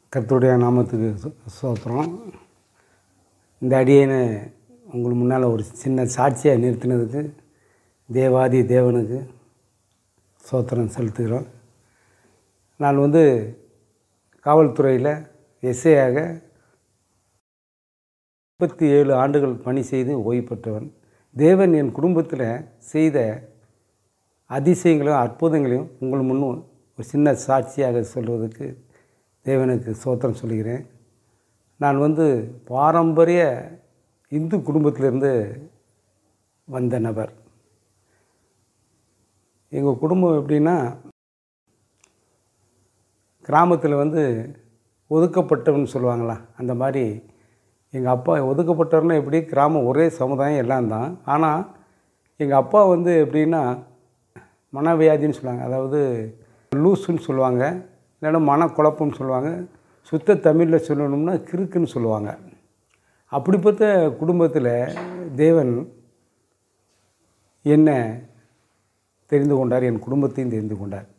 கர்த்தருடைய நாமத்துக்கு சு- ஸ்தோத்திரம் இந்த அடியேனை உங்களுக்கு முன்னால் ஒரு சின்ன சாட்சியாக நிறுத்தினதுக்கு தேவாதி தேவனுக்கு ஸ்தோத்திரம் செலுத்துகிறோம் நான் வந்து காவல்துறையில் எஸ்ஐயாக முப்பத்தி ஏழு ஆண்டுகள் பணி செய்து ஓய்வு பெற்றவன் தேவன் என் குடும்பத்தில் செய்த அதிசயங்களையும் அற்புதங்களையும் உங்கள் முன் ஒரு சின்ன சாட்சியாக சொல்வதற்கு தேவனுக்கு சோத்திரம் சொல்கிறேன் நான் வந்து பாரம்பரிய இந்து குடும்பத்திலிருந்து வந்த நபர் எங்கள் குடும்பம் எப்படின்னா கிராமத்தில் வந்து ஒதுக்கப்பட்டவன் சொல்லுவாங்களா அந்த மாதிரி எங்கள் அப்பா ஒதுக்கப்பட்டவர்னா எப்படி கிராமம் ஒரே சமுதாயம் எல்லாம் தான் ஆனால் எங்கள் அப்பா வந்து எப்படின்னா மனவியாதின்னு சொல்லுவாங்க அதாவது லூஸுன்னு சொல்லுவாங்க இல்லைன்னா மனக்குழப்பம்னு சொல்லுவாங்க சுத்த தமிழில் சொல்லணும்னா கிறுக்குன்னு சொல்லுவாங்க அப்படிப்பட்ட குடும்பத்தில் தேவன் என்ன தெரிந்து கொண்டார் என் குடும்பத்தையும் தெரிந்து கொண்டார்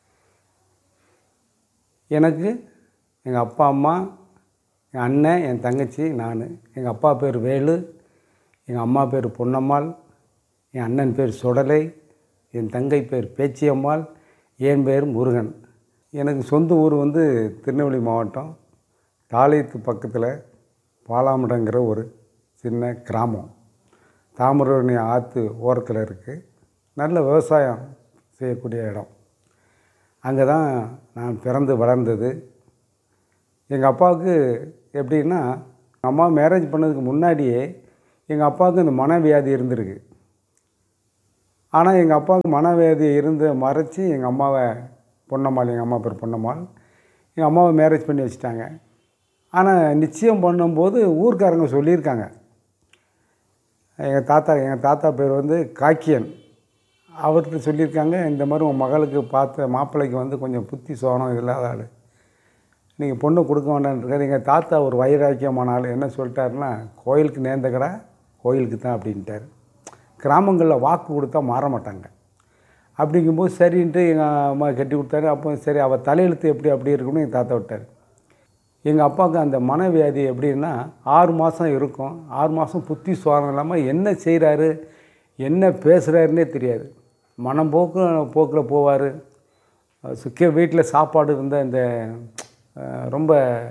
எனக்கு எங்கள் அப்பா அம்மா என் அண்ணன் என் தங்கச்சி நான் எங்கள் அப்பா பேர் வேலு எங்கள் அம்மா பேர் பொன்னம்மாள் என் அண்ணன் பேர் சுடலை என் தங்கை பேர் பேச்சியம்மாள் என் பேர் முருகன் எனக்கு சொந்த ஊர் வந்து திருநெல்வேலி மாவட்டம் தாளையத்து பக்கத்தில் பாலாமடங்கிற ஒரு சின்ன கிராமம் தாமிரபரணி ஆற்று ஓரத்தில் இருக்குது நல்ல விவசாயம் செய்யக்கூடிய இடம் அங்கே தான் நான் பிறந்து வளர்ந்தது எங்கள் அப்பாவுக்கு எப்படின்னா அம்மா மேரேஜ் பண்ணதுக்கு முன்னாடியே எங்கள் அப்பாவுக்கு இந்த மனவியாதி இருந்திருக்கு ஆனால் எங்கள் அப்பாவுக்கு மனவியாதி இருந்து மறைச்சி எங்கள் அம்மாவை பொன்னம்மாள் எங்கள் அம்மா பேர் பொன்னம்மாள் எங்கள் அம்மாவை மேரேஜ் பண்ணி வச்சுட்டாங்க ஆனால் நிச்சயம் பண்ணும்போது ஊர்க்காரங்க சொல்லியிருக்காங்க எங்கள் தாத்தா எங்கள் தாத்தா பேர் வந்து காக்கியன் அவர்கிட்ட சொல்லியிருக்காங்க இந்த மாதிரி உன் மகளுக்கு பார்த்த மாப்பிள்ளைக்கு வந்து கொஞ்சம் புத்தி சோனம் இல்லாத ஆள் நீங்கள் பொண்ணு கொடுக்க வேண்டான்ருக்காரு எங்கள் தாத்தா ஒரு வைராக்கியமான ஆள் என்ன சொல்லிட்டாருன்னா கோயிலுக்கு நேர்ந்த கடை கோயிலுக்கு தான் அப்படின்ட்டார் கிராமங்களில் வாக்கு கொடுத்தா மாற மாட்டாங்க அப்படிங்கும்போது சரின்ட்டு எங்கள் அம்மா கட்டி கொடுத்தாரு அப்போ சரி அவள் தலையெழுத்து எப்படி அப்படி இருக்குன்னு எங்கள் தாத்தா விட்டார் எங்கள் அப்பாவுக்கு அந்த மனவியாதி எப்படின்னா ஆறு மாதம் இருக்கும் ஆறு மாதம் புத்தி சுவாரம் இல்லாமல் என்ன செய்கிறாரு என்ன பேசுகிறாருன்னே தெரியாது மனம் போக்கு போக்கில் போவார் சுக்கிய வீட்டில் சாப்பாடு இருந்த இந்த அஹ், ரொம்ப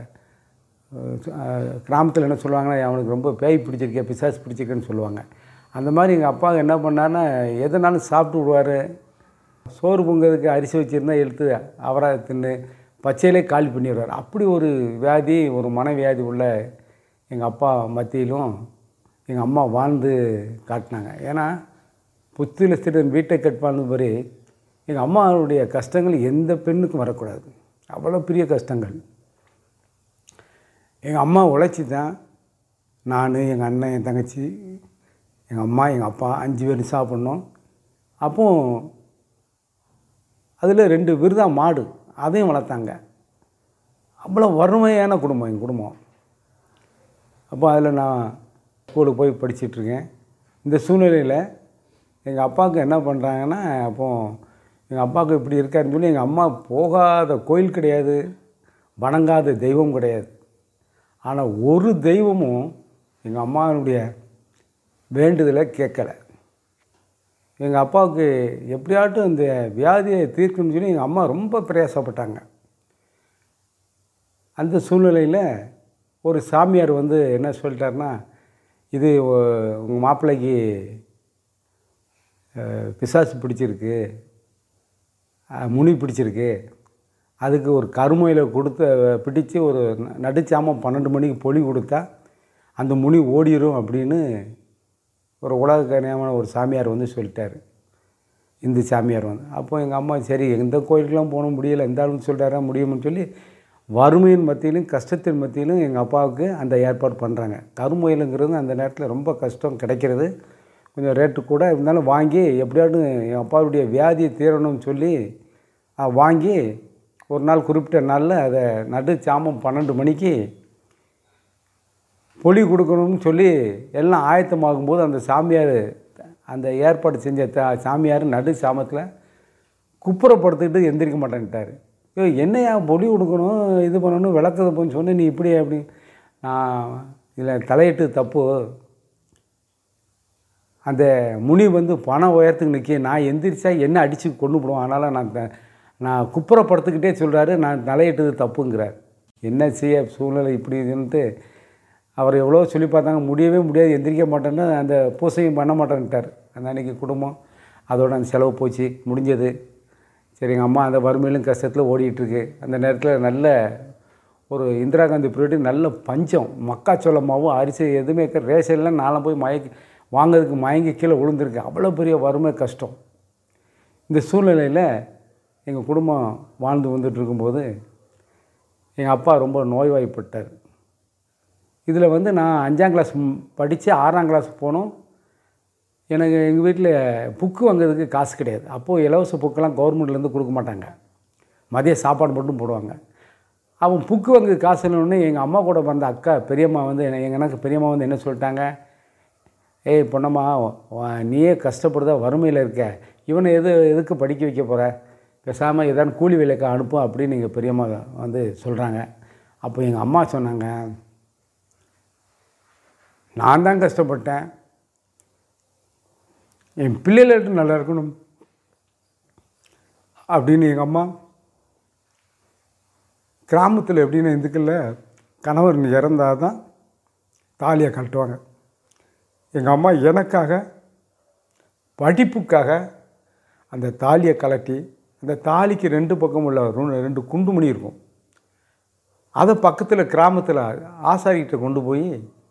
கிராமத்தில் என்ன சொல்லுவாங்கன்னா அவனுக்கு ரொம்ப பேய் பிடிச்சிருக்கே பிசாசு பிடிச்சிருக்கேன்னு சொல்லுவாங்க அந்த மாதிரி எங்கள் அப்பா என்ன பண்ணாருன்னா எதனாலும் சாப்பிட்டு விடுவார் சோறு பொங்கிறதுக்கு அரிசி வச்சுருந்தா எடுத்து அவரை தின்னு பச்சையிலே காலி பண்ணிடுவார் அப்படி ஒரு வியாதி ஒரு மனவியாதி உள்ள எங்கள் அப்பா மத்தியிலும் எங்கள் அம்மா வாழ்ந்து காட்டினாங்க ஏன்னா புத்தியில் சிறுவன் வீட்டை கட்பான்னு மாதிரி எங்கள் அம்மாவுடைய கஷ்டங்கள் எந்த பெண்ணுக்கும் வரக்கூடாது அவ்வளோ பெரிய கஷ்டங்கள் எங்கள் அம்மா உழைச்சி தான் நான் எங்கள் அண்ணன் என் தங்கச்சி எங்கள் அம்மா எங்கள் அப்பா அஞ்சு பேர் சாப்பிட்ணும் அப்போ அதில் ரெண்டு விருதா மாடு அதையும் வளர்த்தாங்க அவ்வளோ வறுமையான குடும்பம் எங்கள் குடும்பம் அப்போ அதில் நான் ஸ்கூலுக்கு போய் படிச்சிட்ருக்கேன் இந்த சூழ்நிலையில் எங்கள் அப்பாவுக்கு என்ன பண்ணுறாங்கன்னா அப்போது எங்கள் அப்பாவுக்கு இப்படி இருக்காருன்னு சொல்லி எங்கள் அம்மா போகாத கோயில் கிடையாது வணங்காத தெய்வம் கிடையாது ஆனால் ஒரு தெய்வமும் எங்கள் அம்மாவினுடைய வேண்டுதலை கேட்கலை எங்கள் அப்பாவுக்கு எப்படியாட்டும் இந்த வியாதியை தீர்க்கணும்னு சொல்லி எங்கள் அம்மா ரொம்ப பிரயாசப்பட்டாங்க அந்த சூழ்நிலையில் ஒரு சாமியார் வந்து என்ன சொல்லிட்டாருன்னா இது உங்கள் மாப்பிள்ளைக்கு அஹ், பிசாசு பிடிச்சிருக்கு அஹ், முனி பிடிச்சிருக்கு அதுக்கு ஒரு கருமையில் கொடுத்து அஹ், பிடிச்சு ஒரு ந- நடுச்சாமம் பன்னெண்டு மணிக்கு பொலி கொடுத்தா அந்த முனி ஓடிரும் அப்படின்னு ஒரு உலக கனியமான ஒரு சாமியார் வந்து சொல்லிட்டாரு இந்து சாமியார் வந்து அப்போ எங்கள் அம்மா சரி எந்த கோயிலுக்கெல்லாம் போக முடியலை எந்த ஆளுன்னு சொல்லிட்டாரா முடியும்னு சொல்லி வறுமையின் மத்தியிலும் கஷ்டத்தின் மத்தியிலும் எங்கள் அப்பாவுக்கு அந்த ஏற்பாடு பண்ணுறாங்க கருமுயலுங்கிறது அந்த நேரத்தில் ரொம்ப கஷ்டம் கிடைக்கிறது கொஞ்சம் ரேட்டு கூட இருந்தாலும் வாங்கி எப்படியாவது என் அப்பாவுடைய வியாதியை தீரணும்னு சொல்லி அஹ், வாங்கி ஒரு நாள் குறிப்பிட்ட நாளில் அதை நடு சாமம் பன்னெண்டு மணிக்கு பொலி கொடுக்கணும்னு சொல்லி எல்லாம் ஆயத்தமாகும்போது அந்த சாமியார் அந்த ஏற்பாடு செஞ்ச த சாமியார் நடு சாமத்தில் குப்புறப்படுத்திக்கிட்டு எந்திரிக்க மாட்டேன்ட்டார் ஏய் என்னையா பொடி கொடுக்கணும் இது பண்ணணும் விளக்குறது போன்னு சொன்னேன் நீ இப்படி அப்படி நான் இதில் தலையிட்டு தப்பு அந்த முனி வந்து பணம் உயரத்துக்கு நிற்க நான் எந்திரிச்சா என்ன அடித்து கொண்டு போடுவோம் அதனால் நான் த- நான் குப்புறப்படுத்துக்கிட்டே சொல்கிறாரு நான் தலையிட்டது தப்புங்கிறார் என்ன செய்ய சூழ்நிலை இப்படி இதுன்ட்டு அவர் எவ்வளோ சொல்லி பார்த்தாங்க முடியவே முடியாது எந்திரிக்க மாட்டேன்னு அந்த பூசையும் பண்ண மாட்டேன்ட்டார் அந்த அன்றைக்கி குடும்பம் அதோட அந்த செலவு போச்சு முடிஞ்சது சரி எங்கள் அம்மா அந்த வறுமையிலும் கஷ்டத்தில் ஓடிட்டுருக்கு அந்த நேரத்தில் நல்ல ஒரு இந்திரா காந்தி பீரியடு நல்ல பஞ்சம் மக்காச்சோளமாவும் அரிசி எதுவுமே இருக்க ரேஷன்லாம் நானும் போய் மயக்கி வாங்குறதுக்கு மயங்கி கீழே விழுந்திருக்கேன் அவ்வளோ பெரிய வறுமை கஷ்டம் இந்த சூழ்நிலையில் எங்கள் குடும்பம் வாழ்ந்து வந்துட்டு இருக்கும்போது எங்கள் அப்பா ரொம்ப நோய்வாய்ப்பட்டார் இதில் வந்து நான் அஞ்சாம் கிளாஸ் படித்து ஆறாம் கிளாஸ் போனோம் எனக்கு எங்கள் வீட்டில் புக்கு வாங்குறதுக்கு காசு கிடையாது அப்போது இலவச புக்கெல்லாம் கவர்மெண்ட்லேருந்து கொடுக்க மாட்டாங்க மதிய சாப்பாடு மட்டும் போடுவாங்க அவன் புக்கு வாங்க காசு இல்லைன்னு எங்கள் அம்மா கூட வந்த அக்கா பெரியம்மா வந்து என்ன- எங்கள் எனக்கு பெரியம்மா வந்து என்ன சொல்லிட்டாங்க ஏய் பொண்ணம்மா வா- நீயே கஷ்டப்படுதா வறுமையில் இருக்க இவனை எது எதுக்கு படிக்க வைக்க போகிற பேசாமல் ஏதாவது கூலி வேலைக்கு அனுப்பும் அப்படின்னு எங்கள் பெரியம்மா வந்து சொல்கிறாங்க அப்போ எங்கள் அம்மா சொன்னாங்க நான் தான் கஷ்டப்பட்டேன் என் பிள்ளைகளுக்கு நல்லா இருக்கணும் அப்படின்னு எங்கள் அம்மா கிராமத்தில் எப்படின்னு இந்துக்கல்ல கணவர் இறந்தால் தான் தாலியை கட்டுவாங்க எங்கள் அம்மா எனக்காக படிப்புக்காக அந்த தாலியை கலட்டி அந்த தாலிக்கு ரெண்டு பக்கம் உள்ள ரெண்டு- ரெண்டு குண்டுமணி இருக்கும் அதை பக்கத்தில் கிராமத்தில் ஆசாரிகிட்ட கொண்டு போய்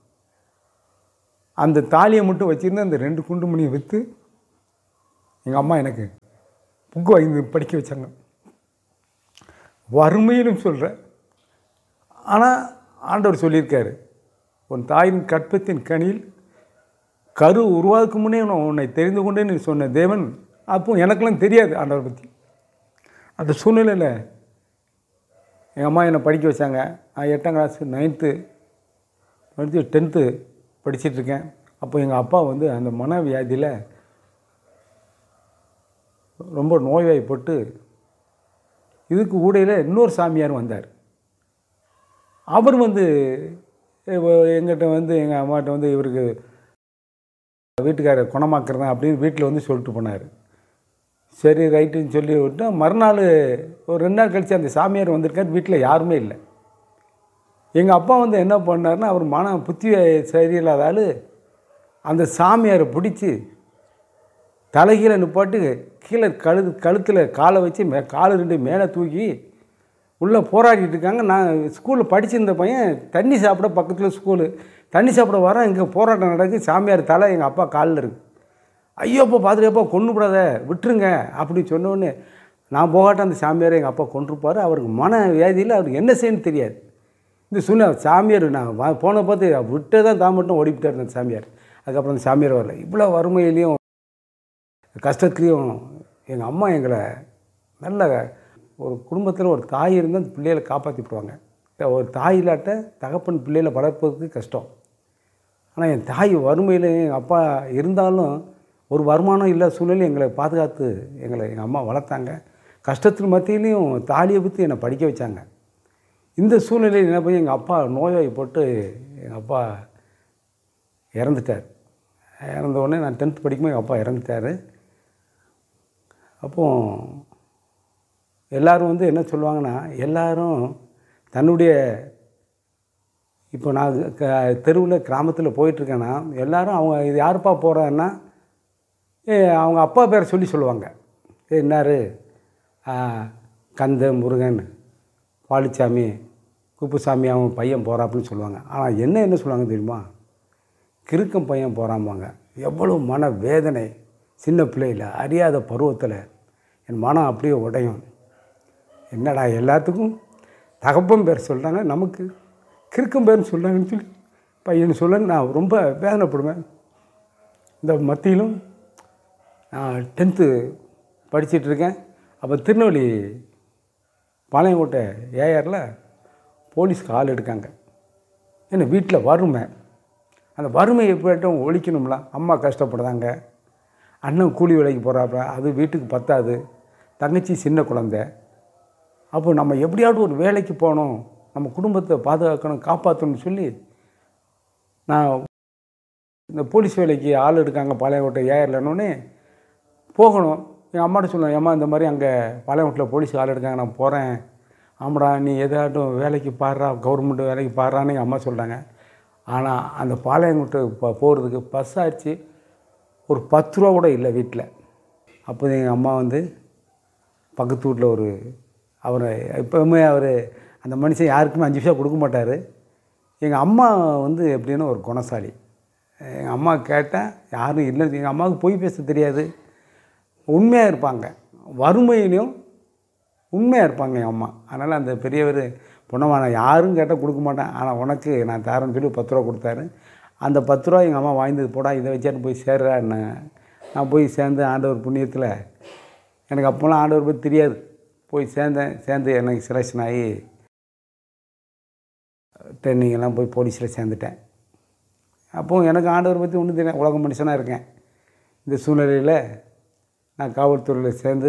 அந்த தாலியை மட்டும் வச்சுருந்து அந்த ரெண்டு குண்டுமணியை விற்று எங்கள் அம்மா எனக்கு புக்கு வாங்கி படிக்க வச்சாங்க வறுமையிலும் சொல்கிறேன் ஆனால் ஆண்டவர் சொல்லியிருக்காரு உன் தாயின் கற்பத்தின் கனியில் கரு உருவாக்கு முன்னே நான் உன்னை தெரிந்து கொண்டேன்னு சொன்ன தேவன் அப்போ எனக்கெல்லாம் தெரியாது ஆண்டவர் பற்றி அந்த சூழ்நிலையில் எங்கள் அம்மா என்னை படிக்க வச்சாங்க நான் எட்டாம் கிளாஸ் நைன்த்து படித்து டென்த்து படிச்சிட்ருக்கேன் அப்போ எங்கள் அப்பா வந்து அந்த மனவியாதியில் ரொம்ப நோய்வாய்ப்பட்டு இதுக்கு ஊடையில் இன்னொரு சாமியார் வந்தார் அவர் வந்து எங்கிட்ட வந்து எங்கள் அம்மாட்ட வந்து இவருக்கு வீட்டுக்காரர் குணமாக்குறதா அப்படின்னு வீட்டில் வந்து சொல்லிட்டு போனார் சரி ரைட்டுன்னு சொல்லி விட்டு மறுநாள் ஒரு ரெண்டு நாள் கழித்து அந்த சாமியார் வந்திருக்கார் வீட்டில் யாருமே இல்லை எங்கள் அப்பா வந்து என்ன பண்ணாருன்னா அவர் மன புத்தி சரியில்லாத ஆள் அந்த சாமியாரை பிடிச்சி தலைகீழ நிப்பாட்டு கீழே கழு கழுத்தில் காலை வச்சு மே காலை ரெண்டு மேலே தூக்கி உள்ளே போராடிட்டு இருக்காங்க நான் ஸ்கூலில் படிச்சிருந்த பையன் தண்ணி சாப்பிட பக்கத்தில் ஸ்கூலு தண்ணி சாப்பிட வரேன் இங்கே போராட்டம் நடக்குது சாமியார் தலை எங்கள் அப்பா காலில் இருக்கு ஐயோ அப்பா பார்த்துக்கப்பா கொண்டு விடாத விட்டுருங்க அப்படி சொன்னோடனே நான் போகாட்ட அந்த சாமியாரை எங்கள் அப்பா கொண்டிருப்பார் அவருக்கு மன வியாதியில் அவருக்கு என்ன செய்யணும்னு தெரியாது இந்த சொன்ன சாமியார் நான் வா- போன பார்த்து விட்டே தான் தான் மட்டும் ஓடிவிட்டார் அந்த சாமியார் அதுக்கப்புறம் அந்த சாமியார் வரல இவ்வளோ வறுமையிலையும் கஷ்டத்துலேயும் எங்கள் அம்மா எங்களை நல்ல ஒரு குடும்பத்தில் ஒரு தாய் இருந்தால் அந்த பிள்ளைகளை காப்பாற்றிவிடுவாங்க ஒரு தாய் இல்லாட்ட தகப்பன் பிள்ளைகளை வளர்ப்பதற்கு கஷ்டம் ஆனால் என் தாய் வறுமையில் எங்கள் அப்பா இருந்தாலும் ஒரு வருமானம் இல்லாத சூழ்நிலை எங்களை பாதுகாத்து எங்களை எங்கள் அம்மா வளர்த்தாங்க கஷ்டத்தின் மத்தியிலையும் தாலியை பற்றி என்னை படிக்க வச்சாங்க இந்த சூழ்நிலையில் என்ன போய் எங்கள் அப்பா நோய்வாய்ப்பட்டு எங்கள் அப்பா இறந்துட்டார் இறந்த உடனே நான் டென்த் படிக்கும்போது எங்கள் அப்பா இறந்துட்டார் அப்போ எல்லாரும் வந்து என்ன சொல்லுவாங்கன்னா எல்லாரும் தன்னுடைய இப்போ நான் க தெருவில் கிராமத்தில் போயிட்டுருக்கேன்னா எல்லாரும் அவங்க இது யாருப்பா போகிறான்னா ஏ அவங்க அப்பா பேரை சொல்லி சொல்லுவாங்க ஏ என்னாரு கந்த முருகன் பாலிச்சாமி குப்புசாமி அவன் பையன் போகிறாப்புன்னு சொல்லுவாங்க ஆனால் என்ன என்ன சொல்லுவாங்க தெரியுமா கிறுக்கம் பையன் போகிறாம்பாங்க எவ்வளோ மன வேதனை சின்ன பிள்ளையில் அறியாத பருவத்தில் என் மனம் அப்படியே உடையும் என்னடா எல்லாத்துக்கும் தகப்பன் பேர் சொல்கிறாங்க நமக்கு கிறுக்கம் பேர்னு சொல்கிறாங்கன்னு சொல்லி பையன் சொல்ல நான் ரொம்ப வேதனைப்படுவேன் இந்த மத்தியிலும் நான் டென்த்து படிச்சிட்டு இருக்கேன் அப்போ திருநெல்வேலி பாளையங்கோட்டை ஏஆரில் போலீஸ்க்கு ஆள் எடுக்காங்க ஏன்னா வீட்டில் வறுமை அந்த வறுமை எப்படிட்டும் ஒழிக்கணும்ல அம்மா கஷ்டப்படுறாங்க அண்ணன் கூலி வேலைக்கு போகிறாப்ப அது வீட்டுக்கு பத்தாது தங்கச்சி சின்ன குழந்தை அப்போ நம்ம எப்படியாவது ஒரு வேலைக்கு போகணும் நம்ம குடும்பத்தை பாதுகாக்கணும் காப்பாற்றணும்னு சொல்லி நான் இந்த போலீஸ் வேலைக்கு ஆள் எடுக்காங்க பாளையங்கோட்டை ஏஆர்லன்னொடனே போகணும் எங்கள் அம்மாட்ட சொல்லுவேன் ஏம்மா இந்த மாதிரி அங்கே பாளையங்கோட்டில் போலீஸ் ஆள் எடுக்காங்க நான் போகிறேன் ஆமாடா நீ எதாட்டும் வேலைக்கு பாடுறா கவர்மெண்ட் வேலைக்கு பாடுறான்னு எங்கள் அம்மா சொல்கிறாங்க ஆனால் அந்த பாளையங்கோட்டை இப்போ போகிறதுக்கு பஸ் ஆச்சு ஒரு பத்து ரூபா கூட இல்லை வீட்டில் அப்போ எங்கள் அம்மா வந்து பக்கத்து வீட்டில் ஒரு அவர் எப்போவுமே அவர் அந்த மனுஷன் யாருக்குமே அஞ்சு பைசா கொடுக்க மாட்டார் எங்கள் அம்மா வந்து எப்படின்னா ஒரு குணசாலி எங்கள் அம்மா கேட்டேன் யாரும் இல்லை எங்கள் அம்மாவுக்கு பொய் பேச தெரியாது உண்மையாக இருப்பாங்க வறுமையிலையும் உண்மையாக இருப்பாங்க என் அம்மா அதனால் அந்த பெரியவர் பொண்ணம்மா நான் யாரும் கேட்டால் கொடுக்க மாட்டேன் ஆனால் உனக்கு நான் தரேன்னு சொல்லி பத்து ரூபா கொடுத்தாரு அந்த பத்து ரூபா எங்கள் அம்மா வாய்ந்தது போடா இதை வச்சாட்டு போய் சேர்றான்னு நான் போய் சேர்ந்து ஆண்டவர் புண்ணியத்தில் எனக்கு அப்போல்லாம் ஆண்டவர் பற்றி தெரியாது போய் சேர்ந்தேன் சேர்ந்து எனக்கு செலெக்ஷன் ஆகி ட்ரைனிங் எல்லாம் போய் போலீஸில் சேர்ந்துட்டேன் அப்போது எனக்கு ஆண்டவர் பற்றி ஒன்றும் தெரியாது உலக மனுஷனாக இருக்கேன் இந்த சூழ்நிலையில் நான் காவல்துறையில் சேர்ந்து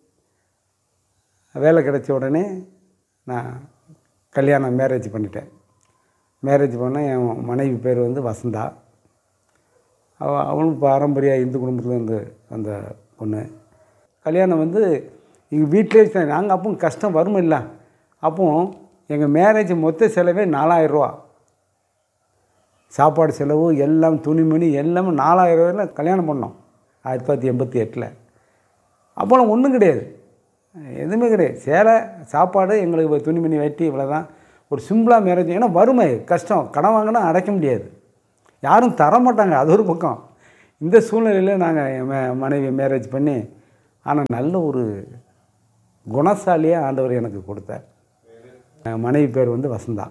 வேலை கிடைச்ச உடனே நான் கல்யாணம் மேரேஜ் பண்ணிட்டேன் மேரேஜ் பண்ண என் மனைவி பேர் வந்து வசந்தா அவ அவளும் பாரம்பரிய இந்து குடும்பத்துலேருந்து வந்த பொண்ணு கல்யாணம் வந்து எங்கள் வீட்டிலே நாங்கள் அப்போ கஷ்டம் வரும் இல்லை அப்போ எங்கள் மேரேஜ் மொத்த செலவே நாலாயிரரூவா சாப்பாடு செலவு எல்லாம் துணிமணி எல்லாமே நாலாயிரம் ரூபாயில் கல்யாணம் பண்ணோம் ஆயிரத்தி தொள்ளாயிரத்தி எண்பத்தி எட்டில் அப்போலாம் ஒன்றும் கிடையாது எதுவுமே கிடையாது சேலை சாப்பாடு எங்களுக்கு துணிமணி வெட்டி இவ்வளோ தான் ஒரு சிம்பிளாக மேரேஜ் ஏன்னா வறுமை கஷ்டம் கடன் வாங்கினா அடைக்க முடியாது யாரும் தர மாட்டாங்க அது ஒரு பக்கம் இந்த சூழ்நிலையில் நாங்கள் என் ம- மனைவி மேரேஜ் பண்ணி ஆனால் நல்ல ஒரு குணசாலியாக ஆண்டவர் எனக்கு கொடுத்தார் என் மனைவி பேர் வந்து வசந்தா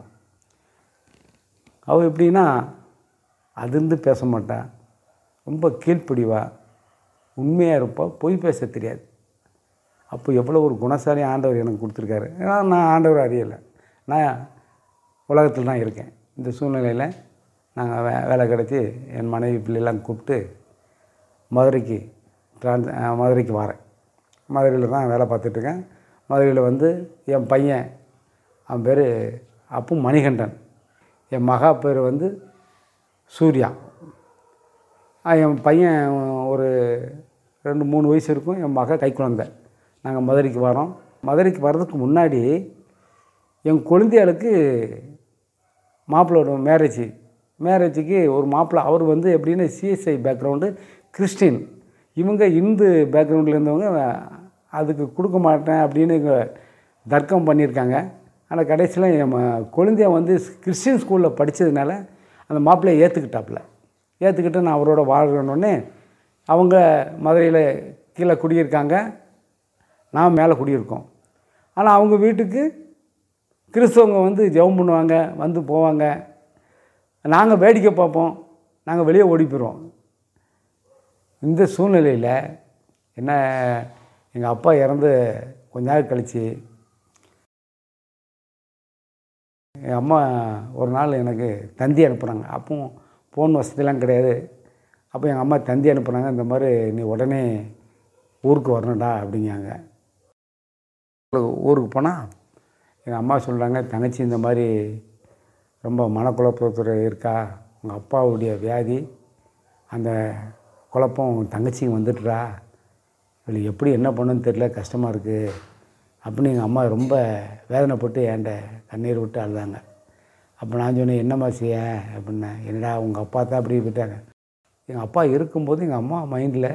அவள் எப்படின்னா அதிர்ந்து பேச மாட்டா ரொம்ப கீழ்ப்படிவா உண்மையாக இருப்பா பொய் பேச தெரியாது அப்போ எவ்வளோ ஒரு குணசாலி ஆண்டவர் எனக்கு கொடுத்துருக்காரு ஏன்னா நான் ஆண்டவர் அறியலை நான் உலகத்தில் தான் இருக்கேன் இந்த சூழ்நிலையில் நாங்கள் வே வேலை கிடச்சி என் மனைவி பிள்ளைலாம் கூப்பிட்டு மதுரைக்கு ட்ரான்ஸ் மதுரைக்கு வரேன் மதுரையில் தான் வேலை பார்த்துட்ருக்கேன் மதுரையில் வந்து என் பையன் அவன் பேர் அப்பு மணிகண்டன் என் மகா பேர் வந்து சூர்யா ஆ, என் பையன் ஒரு ரெண்டு மூணு வயசு இருக்கும் என் மக கை குழந்தை நாங்கள் மதுரைக்கு வரோம் மதுரைக்கு வர்றதுக்கு முன்னாடி என் குழந்தைகளுக்கு மாப்பிள்ளோட மேரேஜ் மேரேஜுக்கு ஒரு மாப்பிள்ளை அவர் வந்து எப்படின்னு சிஎஸ்ஐ பேக்ரவுண்டு கிறிஸ்டின் இவங்க இந்து பேக்ரவுண்டில் இருந்தவங்க அதுக்கு கொடுக்க மாட்டேன் அப்படின்னு இங்க தர்க்கம் பண்ணியிருக்காங்க ஆனால் கடைசியில் என் ம- குழந்தைய வந்து கிறிஸ்டின் ஸ்கூலில் படித்ததுனால அந்த மாப்பிள்ளையை ஏற்றுக்கிட்டாப்புல ஏற்றுக்கிட்டு நான் அவரோட வாழ்கிறோன்னே அவங்க மதுரையில் கீழே குடியிருக்காங்க நான் மேலே குடியிருக்கோம் ஆனால் அவங்க வீட்டுக்கு கிறிஸ்தவங்க வந்து ஜெபம் பண்ணுவாங்க வந்து போவாங்க நாங்கள் வேடிக்கை பார்ப்போம் நாங்கள் வெளியே ஓடி போயிடுவோம் இந்த சூழ்நிலையில் என்ன எங்கள் அப்பா இறந்து கொஞ்ச நாள் கழித்து எங்கள் அம்மா ஒரு நாள் எனக்கு தந்தி அனுப்புனாங்க அப்பவும் ஃபோன் வசதிலாம் கிடையாது அப்போ எங்கள் அம்மா தந்தி அனுப்புனாங்க இந்த மாதிரி நீ உடனே ஊருக்கு வரணும்டா அப்படிங்காங்க ஊருக்கு போனால் எங்கள் அம்மா சொல்கிறாங்க தங்கச்சி இந்த மாதிரி ரொம்ப மனக்குழப்பத்தில் இருக்கா உங்கள் அப்பாவுடைய வியாதி அந்த குழப்பம் உங்கள் தங்கச்சிக்கு வந்துட்டுறா இவளுக்கு எப்படி என்ன பண்ணுன்னு தெரியல கஷ்டமாக இருக்குது அப்படின்னு எங்கள் அம்மா ரொம்ப வேதனைப்பட்டு என்கிட்ட கண்ணீர் விட்டு அழுதாங்க அப்போ நான் சொன்னேன் என்னம்மா செய்ய அப்படின்னேன் என்னடா உங்கள் அப்பா தான் அப்படி விட்டாங்க எங்கள் அப்பா இருக்கும்போது எங்கள் அம்மா மைண்டில்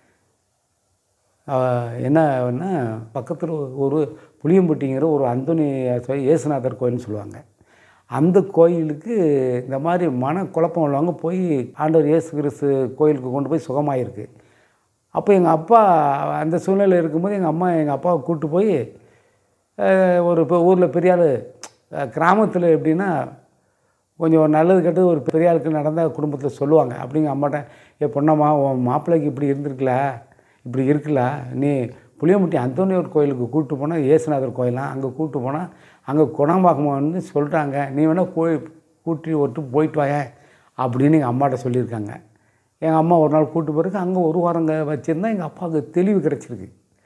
என்னன்னா பக்கத்தில் ஒரு புளியம்பட்டிங்கிற ஒரு அந்தோனி இயேசுநாதர் கோயில்னு சொல்லுவாங்க அந்த கோயிலுக்கு இந்த மாதிரி மன குழப்பம் உள்ளவங்க போய் ஆண்டவர் இயேசு கிறிஸ்து கோயிலுக்கு கொண்டு போய் சுகமாயிருக்கு அப்போ எங்கள் அப்பா அந்த சூழ்நிலை இருக்கும்போது எங்கள் அம்மா எங்கள் அப்பாவை கூப்பிட்டு போய் அஹ், ஒரு இப்போ ஊரில் பெரிய ஆள் கிராமத்தில் எப்படின்னா கொஞ்சம் ஒரு நல்லது கெட்டது ஒரு பெரிய ஆளுக்கு நடந்தால் குடும்பத்தில் சொல்லுவாங்க அப்படிங்க அம்மாட்ட ஏ பொண்ணம்மா உன் மாப்பிள்ளைக்கு இப்படி இருந்திருக்கல இப்படி இருக்குல்ல நீ புளியம்பட்டி அந்தோனியூர் கோயிலுக்கு கூப்பிட்டு போனால் இயேசுநாதர் கோயிலாம் அங்கே கூப்பிட்டு போனால் அங்கே குணமாகுமான்னு சொல்லிட்டாங்க நீ வேணால் கோயில் கூட்டி ஒட்டு போயிட்டு வாயேன் அப்படின்னு எங்கள் அம்மாட்ட சொல்லியிருக்காங்க எங்கள் அம்மா ஒரு நாள் கூப்பிட்டு போகிறதுக்கு அங்கே ஒரு வாரங்க வச்சுருந்தா எங்கள் அப்பாவுக்கு தெளிவு கிடச்சிருக்கு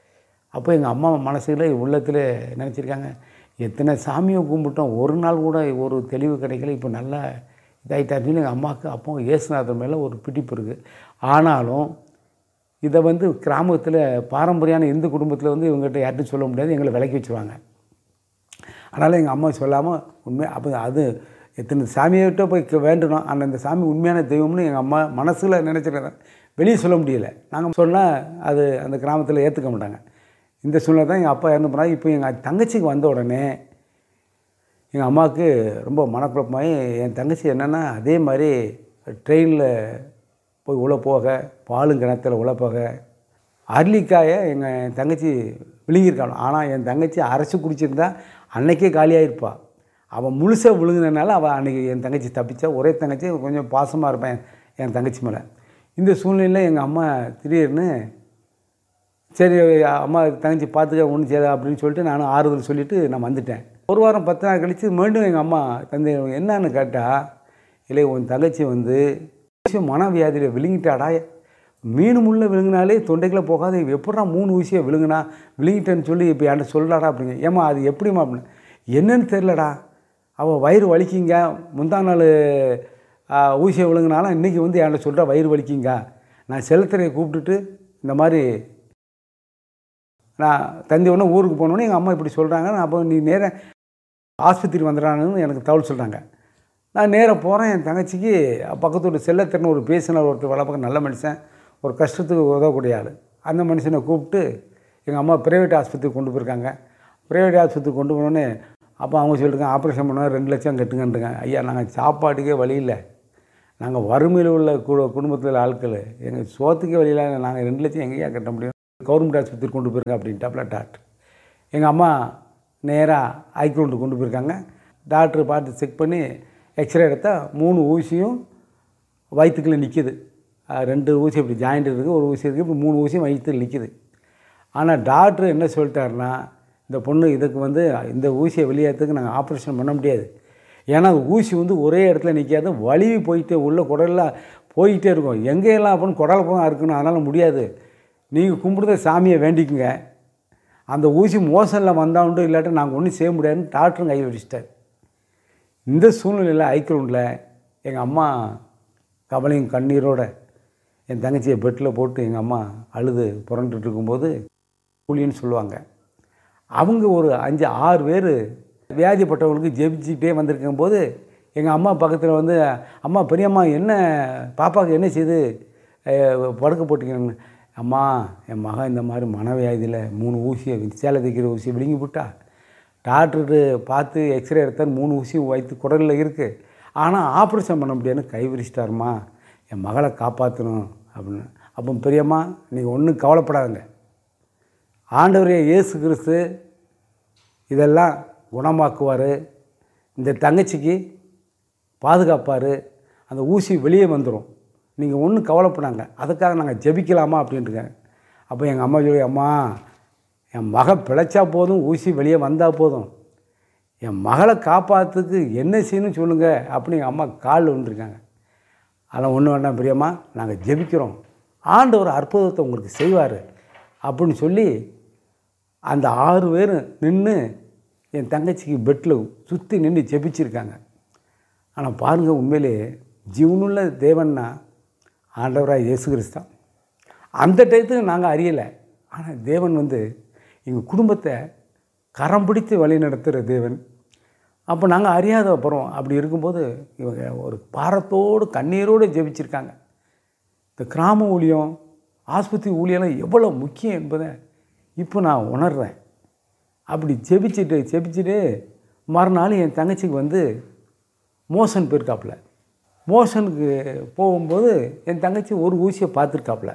அப்போ எங்கள் அம்மா மனசுல உள்ளத்தில் நினச்சிருக்காங்க எத்தனை சாமியை கும்பிட்டோம் ஒரு நாள் கூட ஒரு தெளிவு கிடைக்கல இப்போ நல்லா இதாகிட்டாருன்னு எங்கள் அம்மாவுக்கு அப்போ இயேசுநாதர் மேலே ஒரு பிடிப்பு இருக்குது ஆனாலும் இதை வந்து கிராமத்தில் பாரம்பரியான இந்து குடும்பத்தில் வந்து இவங்ககிட்ட யார்ட்டும் சொல்ல முடியாது எங்களை விலக்கி வச்சுருவாங்க அதனால் எங்கள் அம்மா சொல்லாமல் உண்மை அப்போ அது எத்தனை சாமியிட்ட போய் க- வேண்டணும் ஆனால் இந்த சாமி உண்மையான தெய்வம்னு எங்கள் அம்மா மனசில் நினச்சிருக்கேன் வெளியே சொல்ல முடியல நாங்கள் சொன்னால் அது அந்த கிராமத்தில் ஏற்றுக்க மாட்டாங்க இந்த சூழ்நிலை தான் எங்கள் அப்பா இறந்து போனாங்க இப்போ எங்கள் தங்கச்சிக்கு வந்த உடனே எங்கள் அம்மாவுக்கு ரொம்ப மனக்குழப்பமாகி என் தங்கச்சி என்னென்னா அதே மாதிரி ட்ரெயினில் போய் உள்ள போக பாலும் கிணத்துல உள்ள போக அரளிக்காயை எங்கள் தங்கச்சி விழுங்கியிருக்காள் ஆனால் என் தங்கச்சி அரைச்சி குடிச்சிருந்தா அன்னைக்கே காலியாகிருப்பா அவன் முழுசாக விழுங்கினனால அவள் அன்றைக்கி என் தங்கச்சி தப்பிச்சா ஒரே தங்கச்சி கொஞ்சம் பாசமாக இருப்பேன் என் தங்கச்சி மேலே இந்த சூழ்நிலையில் எங்கள் அம்மா திடீர்னு சரி அம்மா தங்கச்சி பார்த்துக்க ஒன்றும் செய்யாத அப்படின்னு சொல்லிட்டு நானும் ஆறுதல் சொல்லிவிட்டு நான் வந்துட்டேன் ஒரு வாரம் பத்து நாள் கழித்து மீண்டும் எங்கள் அம்மா தந்தை என்னன்னு கேட்டால் இல்லை உன் தங்கச்சி வந்து மனவியாதியில் விழுங்கிட்டாடா மீன் முள்ள விழுங்கினாலே தொண்டைக்குள்ளே போகாது எப்படா மூணு ஊசியை விழுங்கினா விழுங்கிட்டேன்னு சொல்லி இப்போ என்கிட்ட சொல்லலாடா அப்படிங்க ஏம்மா அது எப்படிம்மா அப்படின்னு என்னன்னு தெரிலடா அவள் வயிறு வலிக்கிங்க முந்தா நாள் ஆ, ஊசியை விழுங்கினாலும் இன்றைக்கி வந்து என்கிட்ட சொல்கிறா வயிறு வலிக்கிங்க நான் செலுத்தரையை கூப்பிட்டுட்டு இந்த மாதிரி நான் தந்தி ஒன்று ஊருக்கு போனோன்னே எங்கள் அம்மா இப்படி சொல்கிறாங்க நான் அப்போ நீ நேராக ஆஸ்பத்திரி வந்துடுறாங்கன்னு எனக்கு தகவல் சொல்கிறாங்க நான் நேராக போகிறேன் என் தங்கச்சிக்கு பக்கத்து வீட்டு செல்லத்திறன் ஒரு பேசினார் ஒருத்தர் வளர்ப்பாக்க நல்ல மனுஷன் ஒரு கஷ்டத்துக்கு உதவக்கூடிய ஆள் அந்த மனுஷனை கூப்பிட்டு எங்கள் அம்மா ப்ரைவேட் ஆஸ்பத்திரி கொண்டு போயிருக்காங்க ப்ரைவேட் ஆஸ்பத்திரி கொண்டு போனோடனே அப்போ அவங்க சொல்லியிருக்காங்க ஆப்ரேஷன் பண்ணால் ரெண்டு லட்சம் கட்டுங்கன்றாங்க ஐயா நாங்கள் சாப்பாட்டுக்கே வழி இல்லை நாங்கள் வறுமையில் உள்ள கு குடும்பத்தில் ஆட்கள் எங்கள் சோத்துக்கே வழியில் நாங்கள் ரெண்டு லட்சம் எங்கேயா கட்ட முடியும் கவர்மெண்ட் ஆஸ்பத்திரி கொண்டு போயிருக்கேன் அப்படின்ட்டாப்புல டாக்டர் எங்கள் அம்மா நேராக ஐக்ரௌண்டு கொண்டு போயிருக்காங்க டாக்டர் பார்த்து செக் பண்ணி எக்ஸ்ரே எடுத்தால் மூணு ஊசியும் வயிற்றுக்குள்ளே நிற்கிது ரெண்டு ஊசி இப்படி ஜாயிண்ட் இருக்குது ஒரு ஊசி இருக்குது இப்படி மூணு ஊசியும் வயிற்றுல நிற்கிது ஆனால் டாக்டர் என்ன சொல்லிட்டாருன்னா இந்த பொண்ணு இதுக்கு வந்து இந்த ஊசியை வெளியேறதுக்கு நாங்கள் ஆப்ரேஷன் பண்ண முடியாது ஏன்னா அது ஊசி வந்து ஒரே இடத்துல நிற்காது வலிவு போயிட்டே உள்ள குடலில் போயிட்டே இருக்கும் எங்கெல்லாம் அப்படின்னு குடல் போக இருக்கணும் அதனால் முடியாது நீங்கள் கும்பிடுற சாமியை வேண்டிக்குங்க அந்த ஊசி மோசனில் வந்தாண்டு இல்லாட்டி நாங்கள் ஒன்றும் செய்ய முடியாதுன்னு டாக்டரும் கை வச்சிட்டார் இந்த சூழ்நிலையில் ஐக்ரௌண்டில் எங்கள் அம்மா கவலையும் கண்ணீரோட என் தங்கச்சியை பெட்டில் போட்டு எங்கள் அம்மா அழுது புரண்டுட்டு இருக்கும்போது கூலின்னு சொல்லுவாங்க அவங்க ஒரு அஞ்சு ஆறு பேர் வியாதிப்பட்டவங்களுக்கு ஜெபிச்சுக்கிட்டே வந்திருக்கும் போது எங்கள் அம்மா பக்கத்தில் வந்து அம்மா பெரியம்மா என்ன பாப்பாவுக்கு என்ன செய்து அஹ், படுக்க போட்டீங்கன்னு அம்மா என் மகன் இந்த மாதிரி மனவியாதியில் மூணு ஊசியை சேலை தைக்கிற ஊசியை விழுங்கி விட்டா டாக்டரு பார்த்து எக்ஸ்ரே எடுத்தால் மூணு ஊசி வயிற்று குடலில் இருக்குது ஆனால் ஆப்ரேஷன் பண்ண முடியாதுன்னு கை விரிச்சிட்டாருமா என் மகளை காப்பாற்றணும் அப்படின்னு அப்போ பெரியம்மா நீங்கள் ஒன்றும் கவலைப்படாதுங்க ஆண்டவரே இயேசு கிறிஸ்து இதெல்லாம் குணமாக்குவார் இந்த தங்கச்சிக்கு பாதுகாப்பார் அந்த ஊசி வெளியே வந்துடும் நீங்கள் ஒன்றும் கவலைப்படாங்க அதுக்காக நாங்கள் ஜெபிக்கலாமா அப்படின்ட்டுங்க அப்போ எங்கள் அம்மா சொல்லி அம்மா என் மக பிழைச்சா போதும் ஊசி வெளியே வந்தால் போதும் என் மகளை காப்பாற்றுக்கு என்ன செய்யணும் சொல்லுங்கள் அப்படின்னு எங்கள் அம்மா காலில் விழுந்துருக்காங்க அதெல்லாம் ஒன்றும் வேண்டாம் பிரியம்மா நாங்கள் ஜெபிக்கிறோம் ஆண்டவர் அற்புதத்தை உங்களுக்கு செய்வார் அப்படின்னு சொல்லி அந்த ஆறு பேரும் நின்று என் தங்கச்சிக்கு பெட்டில் சுற்றி நின்று ஜெபிச்சிருக்காங்க ஆனால் பாருங்கள் உண்மையிலே ஜீவனுள்ள தேவன்னா ஆண்டவராக இயேசு கிறிஸ்தான் அந்த டயத்துக்கு நாங்கள் அறியலை ஆனால் தேவன் வந்து எங்கள் குடும்பத்தை கரம் பிடித்து வழி நடத்துகிற தேவன் அப்போ நாங்கள் அறியாத அப்புறம் அப்படி இருக்கும்போது இவங்க ஒரு பாரத்தோடு கண்ணீரோடு ஜெபிச்சிருக்காங்க இந்த கிராம ஊழியம் ஆஸ்பத்திரி ஊழியெல்லாம் எவ்வளோ முக்கியம் என்பதை இப்போ நான் உணர்றேன் அப்படி ஜெபிச்சுட்டு ஜெபிச்சுட்டு மறுநாள் என் தங்கச்சிக்கு வந்து மோஷன் போயிருக்காப்புல மோஷனுக்கு போகும்போது என் தங்கச்சி ஒரு ஊசியை பார்த்துருக்காப்புல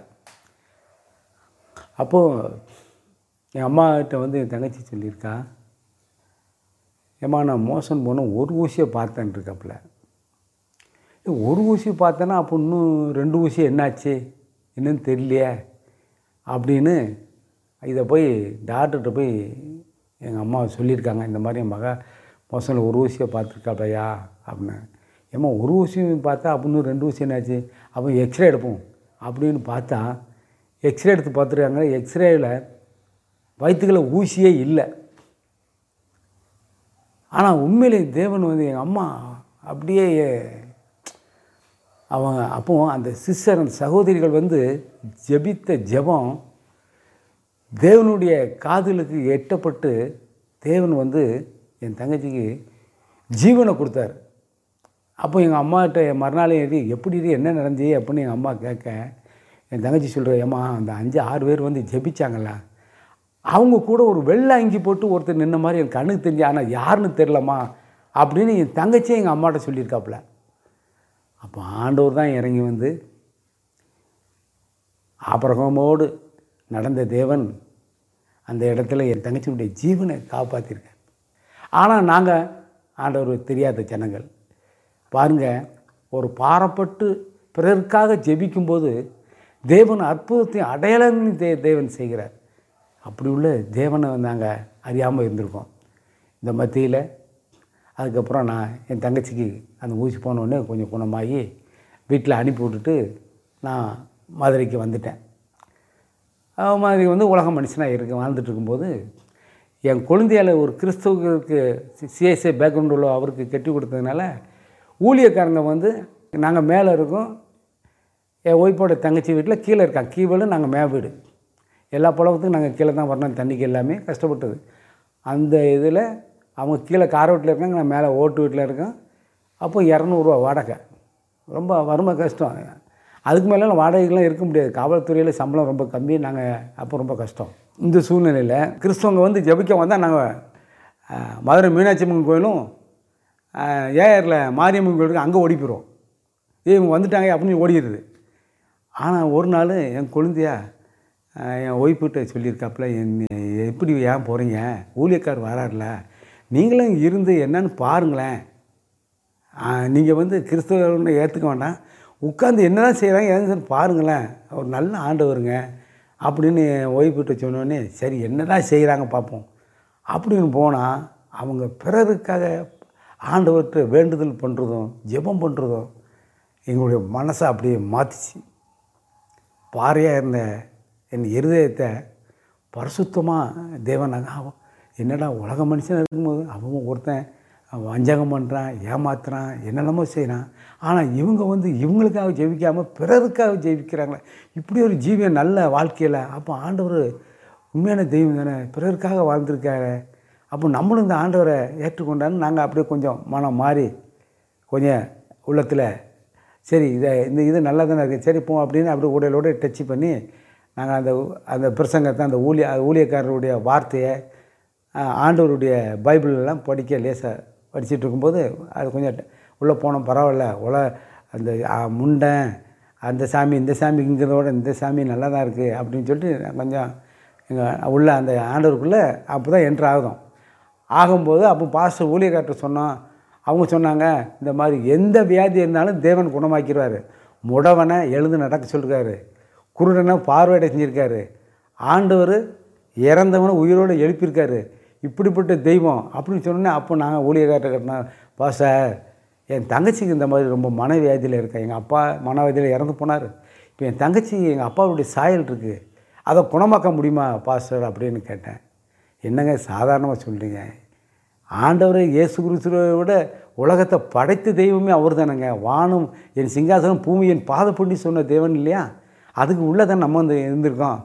அப்போது என் அம்மாகிட்ட வந்து என் தங்கச்சி சொல்லியிருக்கா ஏம்மா நான் மோஷன் போனோம் ஒரு ஊசியை பார்த்தேன் இருக்காப்புல ஏய், ஒரு ஊசி பார்த்தேன்னா அப்போ இன்னும் ரெண்டு ஊசி என்னாச்சு என்னன்னு தெரியலையே அப்படின்னு இதை போய் டாக்டர்கிட்ட போய் எங்கள் அம்மா சொல்லியிருக்காங்க இந்த மாதிரி என் மக மோசனில் ஒரு ஊசியை பார்த்துருக்காப்பையா அப்படின்னு ஏம்மா ஒரு ஊசியும் பார்த்தா அப்போ இன்னும் ரெண்டு ஊசி என்னாச்சு அப்போ எக்ஸ்ரே எடுப்போம் அப்படின்னு பார்த்தா எக்ஸ்ரே எடுத்து பார்த்துருக்காங்க எக்ஸ்ரேயில் வயிற்றுக்குள்ள ஊசியே இல்லை ஆனால் உண்மையிலே தேவன் வந்து எங்கள் அம்மா அப்படியே அவங்க அப்போ அந்த சிஸ்டர் அந்த சகோதரிகள் வந்து ஜெபித்த ஜெபம் தேவனுடைய காதுகளுக்கு எட்டப்பட்டு தேவன் வந்து என் தங்கச்சிக்கு ஜீவனை கொடுத்தாரு அப்போ எங்கள் அம்மாகிட்ட மறுநாள் ஏறி எப்படி இது என்ன நடந்துச்சு அப்படின்னு எங்கள் அம்மா கேட்க என் தங்கச்சி சொல்கிற ஏம்மா அந்த அஞ்சு ஆறு பேர் வந்து ஜெபிச்சாங்கல்ல அவங்க கூட ஒரு வெள்ளை அங்கி போட்டு ஒருத்தர் நின்ன மாதிரி எனக்கு கண்ணுக்கு தெரிஞ்சு ஆனால் யாருன்னு தெரிலம்மா அப்படின்னு என் தங்கச்சியே எங்கள் அம்மாட்ட சொல்லியிருக்காப்புல அப்போ ஆண்டவர் தான் இறங்கி வந்து ஆபரகமோடு நடந்த தேவன் அந்த இடத்துல என் தங்கச்சியுடைய ஜீவனை காப்பாற்றிருக்கேன் ஆனால் நாங்கள் ஆண்டவர் தெரியாத ஜனங்கள் பாருங்கள் ஒரு பாரப்பட்டு பிறருக்காக ஜெபிக்கும்போது தேவன் அற்புதத்தையும் அடையாளங்களையும் தே தேவன் செய்கிறார் அப்படி உள்ள தேவனை நாங்கள் அறியாமல் இருந்திருக்கோம் இந்த மத்தியில் அதுக்கப்புறம் நான் என் தங்கச்சிக்கு அந்த ஊசி போனோடனே கொஞ்சம் குணமாகி வீட்டில் அனுப்பி விட்டுட்டு நான் மதுரைக்கு வந்துட்டேன் அஹ் மாதிரி வந்து உலக மனுஷனாக இருக்க வாழ்ந்துட்டு இருக்கும்போது என் குழந்தையால் ஒரு கிறிஸ்தவருக்கு சிஎஸ்ஏ பேக்ரவுண்ட் உள்ள அவருக்கு கட்டி கொடுத்ததுனால ஊழியக்காரங்க வந்து நாங்கள் மேலே இருக்கோம் என் ஒய்ஃபோட தங்கச்சி வீட்டில் கீழே இருக்காங்க கீழே நாங்கள் மே வீடு எல்லா புலவத்துக்கும் நாங்கள் கீழே தான் வரணும் தண்ணிக்கு எல்லாமே கஷ்டப்பட்டது அந்த இதில் அவங்க கீழே கார் வீட்டில் இருக்காங்க நான் மேலே ஓட்டு வீட்டில் இருக்கேன் அப்போ இரநூறுவா வாடகை ரொம்ப வறுமை கஷ்டம் அதுக்கு மேலே வாடகைக்கெலாம் இருக்க முடியாது காவல்துறையில் சம்பளம் ரொம்ப கம்மி நாங்கள் அப்போ ரொம்ப கஷ்டம் இந்த சூழ்நிலையில் கிறிஸ்தவங்க வந்து ஜெபிக்க வந்தால் நாங்கள் மதுரை மீனாட்சி அம்மன் கோயிலும் ஏஆரில் மாரியம்மன் கோயிலுக்கு அங்கே ஓடி போயிடுவோம் ஏய் இவங்க வந்துட்டாங்க அப்படின்னு ஓடிடுது ஆனால் ஒரு நாள் என் குழந்தையா அஹ், என் ஒய்ஃப்கிட்ட சொல்லியிருக்காப்புல என் எப்படி ஏன் போகிறீங்க ஊழியக்கார் வராருல நீங்களும் இருந்து என்னன்னு பாருங்களேன் நீங்கள் வந்து கிறிஸ்தவர்னு ஏற்றுக்க வேண்டாம் உட்காந்து என்ன தான் செய்கிறாங்க ஏன்னு பாருங்களேன் அவர் நல்ல ஆண்டவருங்க அப்படின்னு என் ஒய்ஃப்கிட்ட சொன்னோடனே சரி என்ன தான் செய்கிறாங்க பார்ப்போம் அப்படின்னு போனால் அவங்க பிறருக்காக ஆண்டவர்கிட்ட வேண்டுதல் பண்ணுறதும் ஜெபம் பண்ணுறதும் எங்களுடைய மனசை அப்படியே மாற்றிச்சு பாறையாக இருந்த என் இருதயத்தை பரிசுத்தமாக தேவனாக அவன் என்னடா உலக மனுஷன் இருக்கும்போது அவன் ஒருத்தன் அவன் வஞ்சகம் பண்ணுறான் ஏமாத்துறான் என்னென்னமோ செய்கிறான் ஆனால் இவங்க வந்து இவங்களுக்காக ஜெபிக்காமல் பிறருக்காக ஜெபிக்கிறாங்களே இப்படி ஒரு ஜீவியம் நல்ல வாழ்க்கையில் அப்போ ஆண்டவர் உண்மையான தெய்வம் தானே பிறருக்காக வாழ்ந்திருக்காரு அப்போ நம்மளும் இந்த ஆண்டவரை ஏற்றுக்கொண்டான்னு நாங்கள் அப்படியே கொஞ்சம் மனம் மாறி கொஞ்சம் உள்ளத்தில் சரி இதை இந்த இது நல்லா தானே இருக்குது சரி போ அப்படின்னு அப்படியே உடலோட டச் பண்ணி நாங்கள் அந்த அந்த பிரசங்கத்தை அந்த ஊழிய ஊழியக்காரருடைய வார்த்தையை ஆஹ், ஆண்டவருடைய பைபிள் எல்லாம் படிக்க லேசாக படிச்சுட்டு இருக்கும்போது அது கொஞ்சம் உள்ளே போனோம் பரவாயில்ல உல அந்த ஆஹ், முண்டன் அந்த சாமி இந்த சாமிங்கிறதோட இந்த சாமி நல்லா தான் இருக்குது அப்படின்னு சொல்லிட்டு நான் கொஞ்சம் எங்கள் உள்ள அந்த ஆண்டவருக்குள்ளே அப்போ தான் என்ட்ரு ஆகுதோம் ஆகும்போது அப்போ பாஸ்டர் ஊழியக்கார்ட்ட சொன்னோம் அவங்க சொன்னாங்க இந்த மாதிரி எந்த வியாதி இருந்தாலும் தேவன் குணமாக்கிடுவார் முடவனை எழுந்து நடக்க சொல்லிருக்காரு குருடனை பார்வையிட செஞ்சுருக்காரு ஆண்டவர் இறந்தவனை உயிரோடு எழுப்பியிருக்காரு இப்படிப்பட்ட தெய்வம் அப்படின்னு சொன்னோன்னே அப்போ நாங்கள் ஊழியக்கார்ட்ட கட்டினா பாஸ்டர் என் தங்கச்சிக்கு இந்த மாதிரி ரொம்ப மனவியாதியில் இருக்கேன் எங்கள் அப்பா மனவியாதியில் இறந்து போனார் இப்போ என் தங்கச்சி எங்கள் அப்பாவுடைய சாயல் இருக்குது அதை குணமாக்க முடியுமா பாஸ்டர் அப்படின்னு கேட்டேன் என்னங்க சாதாரணமாக சொல்கிறீங்க ஆண்டவரை இயேசு கிறிஸ்துவை விட உலகத்தை படைத்த தெய்வமே அவர் தானேங்க வானம் என் சிங்காசனம் பூமி என் பாதப்பண்ணி சொன்ன தேவன் இல்லையா அதுக்கு உள்ளே தான் நம்ம வந்து இருந்திருக்கோம்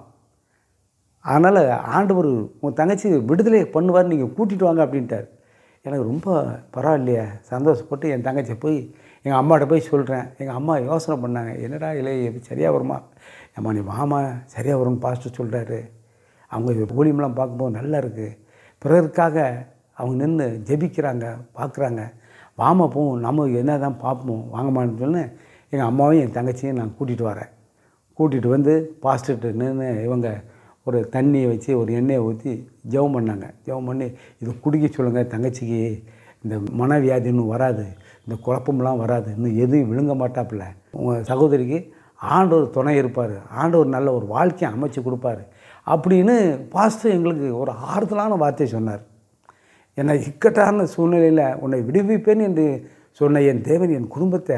அதனால் ஆண்டவர் உன் தங்கச்சி விடுதலை பண்ணுவார் நீங்கள் கூட்டிகிட்டு வாங்க அப்படின்ட்டார் எனக்கு ரொம்ப பரவாயில்லையே சந்தோஷப்பட்டு என் தங்கச்சி போய் எங்கள் அம்மாட்ட போய் சொல்கிறேன் எங்கள் அம்மா யோசனை பண்ணாங்க என்னடா இல்லை இது சரியாக வருமா அம்மா நீ மாமா சரியாக வரும்னு பாஸ்டர் சொல்கிறாரு அவங்க ஊழியம்லாம் பார்க்கும்போது நல்லா இருக்குது பிறருக்காக அவங்க நின்று ஜெபிக்கிறாங்க பார்க்குறாங்க வாமா போவோம் நம்ம என்ன தான் பார்ப்போம் வாங்கம்மான்னு சொல்லி எங்கள் அம்மாவையும் என் தங்கச்சியும் நான் கூட்டிகிட்டு வரேன் கூட்டிகிட்டு வந்து பாஸ்டர்கிட்ட நின்று இவங்க ஒரு தண்ணியை வச்சு ஒரு எண்ணெயை ஊற்றி ஜெபம் பண்ணாங்க ஜெபம் பண்ணி இது குடிக்க சொல்லுங்கள் தங்கச்சிக்கு இந்த மனவியாதி இன்னும் வராது இந்த குழப்பம்லாம் வராது இன்னும் எதுவும் விழுங்க மாட்டாப்புல உங்கள் சகோதரிக்கு ஆண்டவர் துணை இருப்பார் ஆண்டவர் நல்ல ஒரு வாழ்க்கையை அமைச்சு கொடுப்பாரு அப்படின்னு பாஸ்டர் எங்களுக்கு ஒரு ஆறுதலான வார்த்தையை சொன்னார் என்னை இக்கட்டான சூழ்நிலையில் உன்னை விடுவிப்பேன் என்று சொன்ன என் தேவன் என் குடும்பத்தை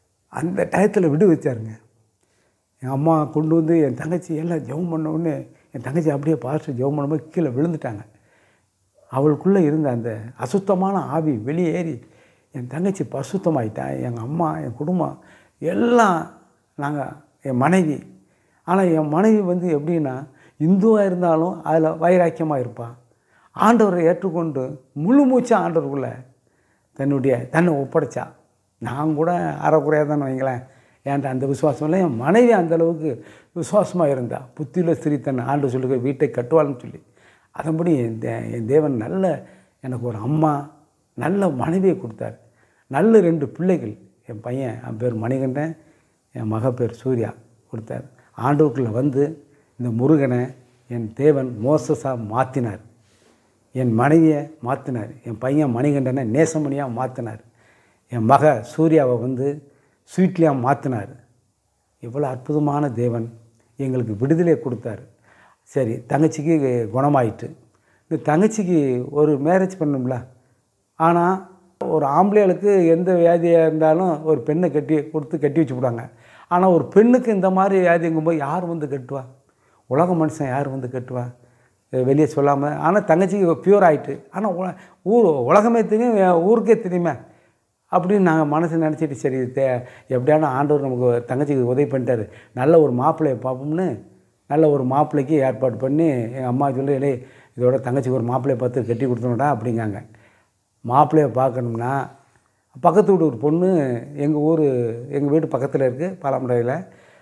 அந்த டயத்தில் விடுவிச்சாருங்க என் அம்மா கொண்டு வந்து என் தங்கச்சி எல்லாம் ஜெபம் பண்ண உடனே என் தங்கச்சி அப்படியே பாஸ்டர் ஜெபம் பண்ணும்போது கீழே விழுந்துட்டாங்க அவளுக்குள்ளே இருந்த அந்த அசுத்தமான ஆவி வெளியேறி என் தங்கச்சி பசுத்தமாயிட்டா எங்கள் அம்மா என் குடும்பம் எல்லாம் நாங்கள் என் மனைவி ஆனால் என் மனைவி வந்து எப்படின்னா இந்துவாக இருந்தாலும் அதில் வைராக்கியமாக இருப்பாள் ஆண்டவரை ஏற்றுக்கொண்டு முழு மூச்சு ஆண்டவருக்குள்ளே தன்னுடைய தன்னை ஒப்படைச்சா நான் கூட அறக்குறையாக தான் வைங்களேன் ஏன்டா அந்த விசுவாசம் இல்லை என் மனைவி அந்த அளவுக்கு விசுவாசமாக இருந்தா புத்தியில் ஸ்திரீ தன் ஆண்டு சொல்லுக வீட்டை கட்டுவாள்னு சொல்லி அதன்படி என் தே- என் தேவன் நல்ல எனக்கு ஒரு அம்மா நல்ல மனைவியை கொடுத்தார் நல்ல ரெண்டு பிள்ளைகள் என் பையன் என் பேர் மணிகண்டன் என் மக பேர் சூர்யா கொடுத்தார் ஆண்டவருக்குள்ளே வந்து இந்த முருகனை என் தேவன் மோசஸாக மாற்றினார் என் மனைவியை மாற்றினார் என் பையன் மணிகண்டனை நேசமணியாக மாற்றினார் என் மக சூர்யாவை வந்து ஸ்வீட்லியாக மாற்றினார் இவ்வளோ அற்புதமான தேவன் எங்களுக்கு விடுதலை கொடுத்தாரு சரி தங்கச்சிக்கு குணமாயிட்டு இந்த தங்கச்சிக்கு ஒரு மேரேஜ் பண்ணோம்ல ஆனால் ஒரு ஆம்பளைகளுக்கு எந்த வியாதியாக இருந்தாலும் ஒரு பெண்ணை கட்டி கொடுத்து கட்டி வச்சு விடுவாங்க ஆனால் ஒரு பெண்ணுக்கு இந்த மாதிரி வியாதிங்கும்போது யார் வந்து கட்டுவா உலக மனுஷன் யார் வந்து கட்டுவா வெளியே சொல்லாமல் ஆனால் தங்கச்சிக்கு பியூர் ஆயிட்டு ஆனால் உல- ஊர் உலகமே தெரியும் வே- ஊருக்கே தெரியுமே அப்படின்னு நாங்கள் மனசு நினச்சிட்டு சரி தே எப்படியான ஆண்டவர் நமக்கு தங்கச்சிக்கு உதவி பண்ணிட்டாரு நல்ல ஒரு மாப்பிள்ளையை பார்ப்போம்னு நல்ல ஒரு மாப்பிள்ளைக்கு ஏற்பாடு பண்ணி எங்கள் அம்மா சொல்லி "டேய், இதோட தங்கச்சிக்கு ஒரு மாப்பிள்ளையை பார்த்து கட்டி கொடுத்தோம்டா அப்படிங்காங்க மாப்பிள்ளையை பார்க்கணும்னா பக்கத்து வீட்டு ஒரு பொண்ணு எங்கள் ஊர் எங்கள் வீட்டு பக்கத்தில் இருக்குது பாலாமடையில்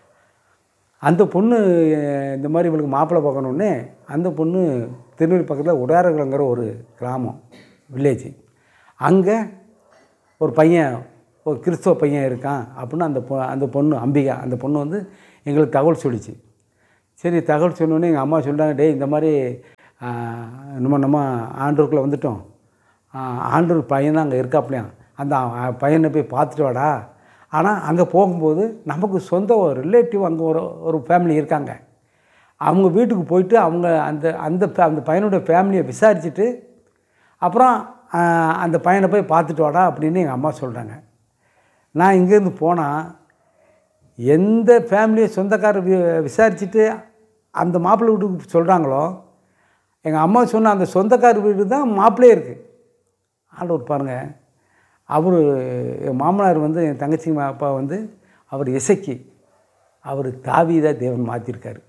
அந்த பொண்ணு அஹ், இந்த மாதிரி இவளுக்கு மாப்பிள்ளை பார்க்கணுன்னே அந்த பொண்ணு திருநெல்வேலி பக்கத்தில் உடாரகுளங்கிற ஒரு கிராமம் வில்லேஜ் அங்கே ஒரு பையன் ஒரு கிறிஸ்தவ பையன் இருக்கான் அப்படின்னு அந்த பொ அந்த பொண்ணு அம்பிகா அந்த பொண்ணு வந்து எங்களுக்கு தகவல் சொல்லிச்சு சரி தகவல் சொன்னோன்னே எங்கள் அம்மா சொல்கிறாங்க டேய் இந்த மாதிரி ஆஹ், நம்ம நம்ம ஆண்டூருக்குள்ளே வந்துட்டோம் ஆஹ், ஆண்டூர் பையன் தான் அங்கே இருக்காப்லையாம் அந்த அஹ், பையனை போய் பார்த்துட்டு வாடா ஆனால் அங்கே போகும்போது நமக்கு சொந்த ஒரு ரிலேட்டிவ் அங்கே ஒரு ஒரு ஃபேமிலி இருக்காங்க அவங்க வீட்டுக்கு போயிட்டு அவங்க அந்த அந்த fa- அந்த பையனுடைய ஃபேமிலியை விசாரிச்சுட்டு அப்புறம் ஆஹ், அந்த பையனை போய் பார்த்துட்டு வாடா அப்படின்னு எங்கள் அம்மா சொல்கிறாங்க நான் இங்கேருந்து போனால் எந்த ஃபேமிலியை சொந்தக்காரர் வி விசாரிச்சுட்டு அந்த மாப்பிள்ளை வீட்டுக்கு சொல்கிறாங்களோ எங்கள் அம்மா சொன்ன அந்த சொந்தக்கார வீடு தான் மாப்பிள்ளையே இருக்குது ஆண்டவர் பாருங்கள் அவர் என் மாமனார் வந்து என் தங்கச்சி மா- அப்பா வந்து அவர் இசைக்கு அவர் தாவீதா தேவன் மாற்றிருக்காரு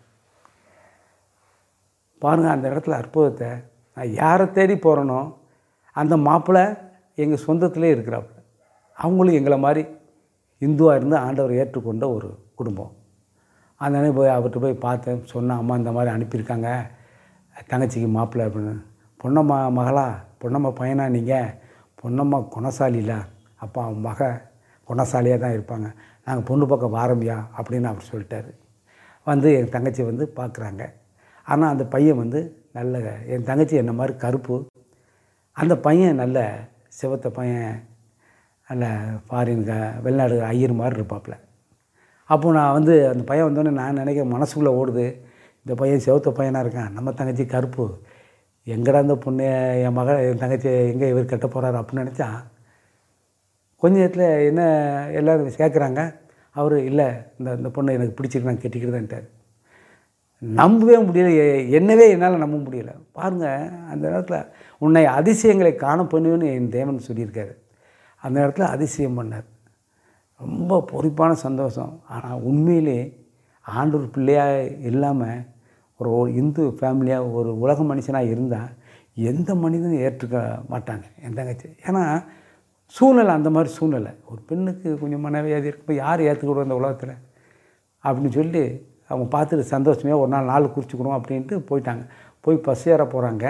பாருங்கள் அந்த இடத்துல அற்புதத்தை நான் யாரை தேடி போகிறேனோ அந்த மாப்பிள்ளை எங்கள் சொந்தத்திலே இருக்கிறாப்புல அவங்களும் எங்களை மாதிரி இந்துவாக இருந்து ஆண்டவர் ஏற்றுக்கொண்ட ஒரு குடும்பம் அதனால போய் அவர்கிட்ட போய் பார்த்தேன் சொன்னேன் அம்மா இந்த மாதிரி அனுப்பியிருக்காங்க தங்கச்சிக்கு மாப்பிள்ளை அப்படின்னு பொன்னம்மா மகளா பொன்னம்மா பையனா நீங்கள் பொன்னம்மா குணசாலில அப்பா அவன் மக குணசாலியாக தான் இருப்பாங்க நாங்கள் பொண்ணு பக்கம் வாரம்பியா அப்படின்னு அவர் சொல்லிட்டாரு வந்து என் தங்கச்சி வந்து பார்க்குறாங்க ஆனால் அந்த பையன் வந்து நல்ல என் தங்கச்சி என்ன மாதிரி கருப்பு அந்த பையன் நல்ல சிவத்த பையன் நல்ல ஃபாரின் க வெளிநாடு ஐயர் மாதிரி இருப்பாப்புல அப்போ நான் வந்து அந்த பையன் வந்தோடனே நான் நினைக்க மனசுக்குள்ளே ஓடுது இந்த பையன் சிவத்த பையனாக இருக்கான் நம்ம தங்கச்சி கருப்பு எங்கடா இந்த பொண்ணு என் மக என் தங்கச்சி எங்கே இவர் கட்ட போகிறாரு அப்படின்னு நினச்சா கொஞ்ச நேரத்தில் என்ன எல்லோரும் கேட்குறாங்க அவர் இல்லை இந்த இந்த பொண்ணை எனக்கு பிடிச்சிருக்கு நான் கட்டிக்கிறதுன்ட்டார் நம்பவே முடியல எ- என்னவே என்னால் நம்ப முடியல பாருங்கள் அந்த நேரத்தில் உன்னை அதிசயங்களை காண பண்ணுவேன்னு என் தேவன் சொல்லியிருக்காரு அந்த இடத்துல அதிசயம் பண்ணார் ரொம்ப பொறிப்பான சந்தோஷம் ஆனால் உண்மையிலே ஆண்டவர் பிள்ளையாக இல்லாமல் ஒரு ஒரு இந்து ஃபேமிலியாக ஒரு உலக மனுஷனாக இருந்தால் எந்த மனிதனும் ஏற்றுக்க மாட்டாங்க என் தங்கச்சி ஏன்னா சூழ்நிலை அந்த மாதிரி சூழ்நிலை ஒரு பெண்ணுக்கு கொஞ்சம் மனவியாதி இருக்கும்போது யார் ஏற்றுக்கிடுவோம் இந்த உலகத்தில் அப்படின்னு சொல்லி அவங்க பார்த்துட்டு சந்தோஷமே ஒரு நாள் நாள் குறிச்சிக்கணும் அப்படின்ட்டு போயிட்டாங்க போய் பஸ் ஏற போகிறாங்க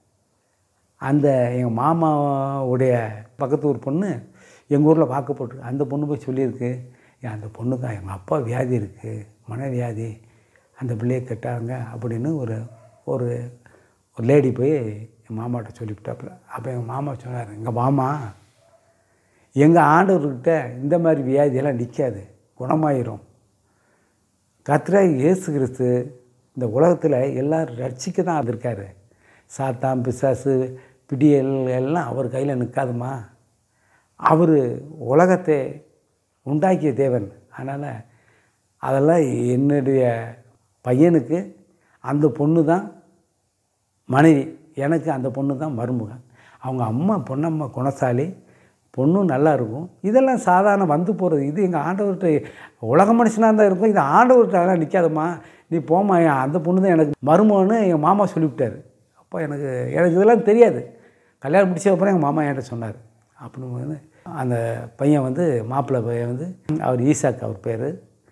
அந்த எங்கள் மாமாவுடைய பக்கத்து ஒரு பொண்ணு எங்கள் ஊரில் வாக்கப்பட்டு அந்த பொண்ணு போய் சொல்லியிருக்கு "ஏன் அந்த பொண்ணுக்கு எங்கள் அப்பா வியாதி இருக்குது மனவியாதி அந்த பிள்ளையை கட்டாங்க அப்படின்னு ஒரு ஒரு ஒரு லேடி போய் என் மாமாட்ட சொல்லிவிட்டாப்புல அப்போ எங்கள் மாமா சொன்னார் எங்கள் மாமா எங்கள் ஆண்டவர்கிட்ட இந்த மாதிரி வியாதியெல்லாம் நிற்காது குணமாயிரும் கர்த்தராகி இயேசு கிறிஸ்து இந்த உலகத்தில் எல்லாரும் ரட்சிக்க தான் இருக்காரு சாத்தான் பிசாசு பிடியல் எல்லாம் அவர் கையில் நிற்காதுமா அவர் உலகத்தை உண்டாக்கிய தேவன் அதனால் அதெல்லாம் என்னுடைய பையனுக்கு அந்த பொண்ணு தான் மனைவி எனக்கு அந்த பொண்ணு தான் மருமகன் அவங்க அம்மா பொண்ணம்மா குணசாலி பொண்ணும் நல்லா இருக்கும் இதெல்லாம் சாதாரண வந்து போகிறது இது எங்கள் ஆண்டவர்கிட்ட உலக மனுஷனாக தான் இருக்கும் இது ஆண்டவர்கிட்ட அதெல்லாம் நிற்காதம்மா நீ போம்மா என் அந்த பொண்ணு தான் எனக்கு மருமகன்னு எங்கள் மாமா சொல்லிவிட்டாரு அப்போ எனக்கு எனக்கு இதெல்லாம் தெரியாது கல்யாணம் முடிச்ச அப்புறம் எங்கள் மாமா என்கிட்ட சொன்னார் அப்படின்னு வந்து அந்த பையன் வந்து மாப்பிள்ளை பையன் வந்து அவர் ஈசாக் அவர் பேர்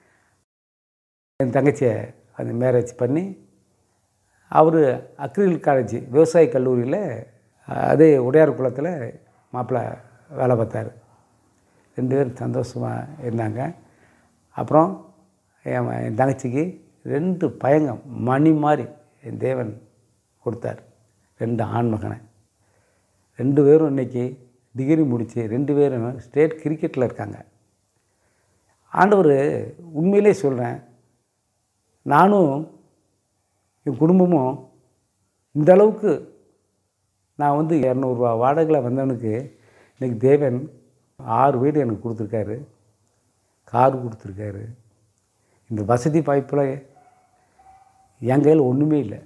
என் தங்கச்சியை அந்த மேரேஜ் பண்ணி அவர் அக்ரில் காலேஜ் விவசாய கல்லூரியில் அதே உடையார் குளத்தில் மாப்பிள்ளை வேலை பார்த்தாரு ரெண்டு பேரும் சந்தோஷமாக இருந்தாங்க அப்புறம் என் என் தங்கச்சிக்கு ரெண்டு பையங்க மணி மாதிரி என் தேவன் கொடுத்தார் ரெண்டு ஆண் மகனை ரெண்டு பேரும் இன்றைக்கி டிகிரி முடித்து ரெண்டு பேரும் ஸ்டேட் கிரிக்கெட்டில் இருக்காங்க ஆண்டவர் உண்மையிலே சொல்கிறேன் நானும் என் குடும்பமும் இந்த அளவுக்கு நான் வந்து இரநூறுவா வாடகையில் வந்தவனுக்கு இன்றைக்கி தேவன் ஆறு வீடு எனக்கு கொடுத்துருக்காரு கார் கொடுத்துருக்காரு இந்த வசதி வாய்ப்பில் என் கையில் ஒன்றுமே இல்லை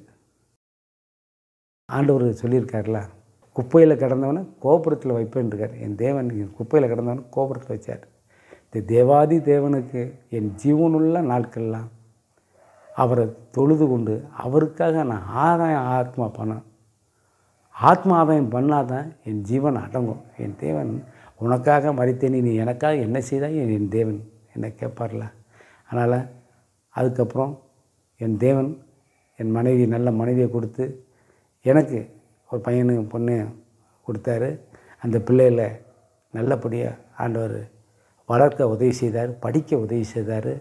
ஆண்டவர் சொல்லியிருக்காருல குப்பையில் கிடந்தவனை கோபுரத்தில் வைப்பேன்ருக்கார் என் தேவன் குப்பையில் கிடந்தவனை கோபுரத்தில் வச்சார் இந்த தேவாதி தேவனுக்கு என் ஜீவனுள்ள நாட்கள்லாம் அவரை தொழுது கொண்டு அவருக்காக நான் ஆதாயம் ஆத்மா பண்ணேன் ஆத்மா ஆதாயம் பண்ணாதான் என் ஜீவன் அடங்கும் என் தேவன் உனக்காக மறித்தேனி நீ எனக்காக என்ன செய்தால் என் தேவன் என்னை கேட்பார்ல அதனால் அதுக்கப்புறம் என் தேவன் என் மனைவி நல்ல மனைவியை கொடுத்து எனக்கு ஒரு பையனு பொண்ணு கொடுத்தாரு அந்த பிள்ளைகளை நல்லபடியாக ஆண்டவர் வளர்க்க உதவி செய்தார் படிக்க உதவி செய்தார்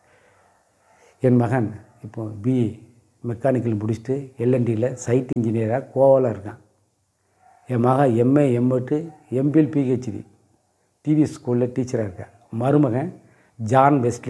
என் மகன் இப்போ பிஇ மெக்கானிக்கல் முடிச்சுட்டு எல்என்டியில் சைட் இன்ஜினியராக கோவாவில் இருக்கான் என் மகன் MA MEd MPhil PhD TV ஸ்கூலில் டீச்சராக இருக்கேன் மருமகன் ஜான் வெஸ்லி